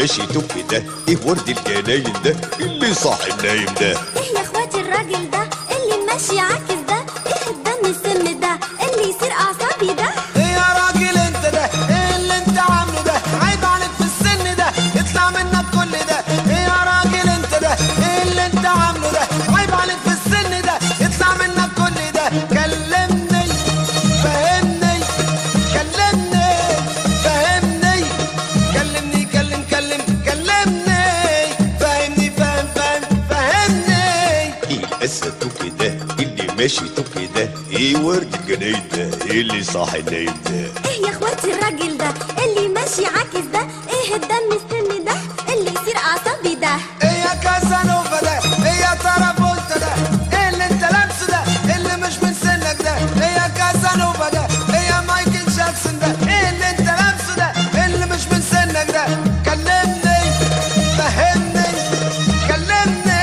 ماشي توك ده ايه ورد الجناين ده اللي صاحي النايم ده ايه يا اخواتي الراجل ده اللي ماشي عاكس ده ايه الدم السم ده اللي يصير اعصابي ده ايه يا راجل انت ده ايه اللي انت عامله ده عيب عليك في السن ده اطلع منك كل ده ايه يا راجل انت ده ايه اللي انت عامله ده عيب عليك في السن ده اطلع منك كل ده كلمني فهمني كلمني فهمني كلمني كلم كلم كلمني فهمني فهم فهم فهمني ايه الاسد توك ده اللي ماشي توك ده ايه ورد الجناين ده ايه اللي صاحي النايم ده ايه يا اخواتي الراجل ده اللي ماشي عاكس ده ايه الدم السم ده اللي يصير اعصابي ده ايه يا كازانوفا ده ايه يا ترابولتا ده ايه اللي انت لابسه ده اللي مش من سنك ده ايه يا كازانوفا ده ايه يا مايكل جاكسون ده ايه اللي انت لابسه ده اللي مش من سنك ده كلمني فهمني كلمني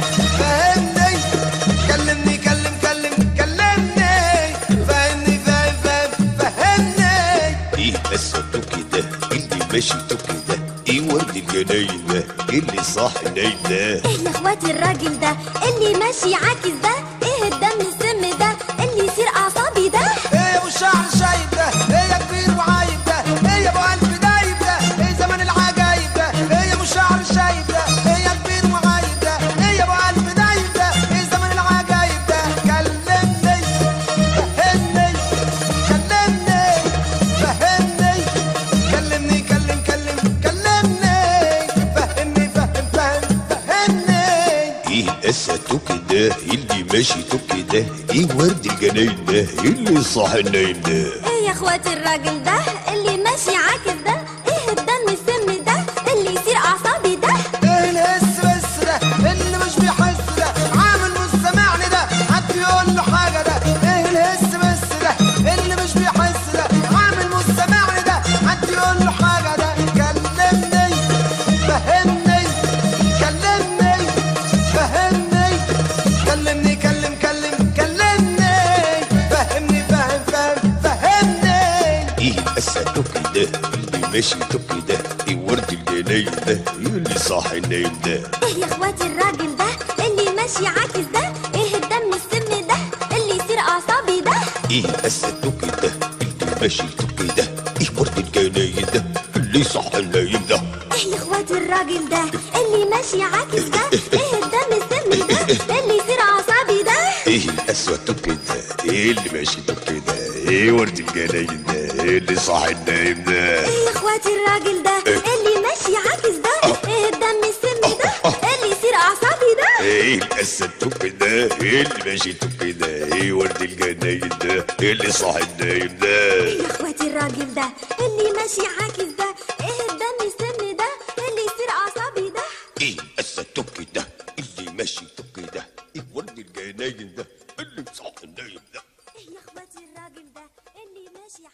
فهمني كلمني كلم كلم كلمني فهمني فهم فهم فهمني ايه الاسد توك ده اللي ماشي توك ده ايه ورد الجناين ده ايه اللي صاحي النايم ده ايه يا اخواتي الراجل ده اللي ماشي عاكس ده ايه الدم السم ده اللي يصير اعصابي ده ايه يا ابو الشعر شايب ده ايه يا كبير وعايب ده ايه يا ابو قلب دايب ده ايه زمن العجايب ده ايه يا ابو الشعر شايب ده ايه يا كبير وعايب ده ايه يا ابو قلب دايب ده ايه زمن العجايب ده كلمني فهمني كلمني فهمني كلمني كلم كلم كلمني فهمني فهم فهم فهمني ايه الاسد توك ده اللي ماشي توك ده ايه ورد الجناين ده ايه اللي صاحي النايم ده ايه يا اخواتي الراجل ده اللي ماشي عاكس ده ايه الدم السم ده اللي يصير اعصابي ده ايه الهس بس ده اللي مش بيحس ده عامل مستمعني ده حد يقول له حاجه ده ايه الهس بس ده اللي مش بيحس ده عامل مستمعني ده حد يقول له حاجه ده كلمني فهمني كلمني فهمني كلمني كلم كلم كلمني فهمني فهم فهم فهمني ايه الاسد توك ده اللي ماشي توك ده ايه ورد الجناين ده ايه اللي صاحي النايم ده ايه يا اخواتي الراجل ده اللي ماشي عاكس ده ايه الدم السم ده اللي يصير اعصابي ده ايه الاسد توك ده اللي ماشي توك ده ايه ورد الجناين ده اللي صاحي النايم ده ايه يا اخواتي الراجل ده اللي ماشي عاكس ده ايه الدم السم ده اللي يصير اعصابي ده ايه الاسود توك ده ايه اللي ماشي توك ده ايه ورد الجناين ده ايه اللي صاحي النايم ده ايه يا اخواتي الراجل ده اللي ماشي عاكس ده ايه الدم السم ده اللي يصير اعصابي ده ايه الاسد توك ده ايه اللي ماشي توك ده ايه ورد الجناين ده ايه اللي صاحي النايم ده ايه يا اخواتي الراجل ده اللي ماشي عاكس ده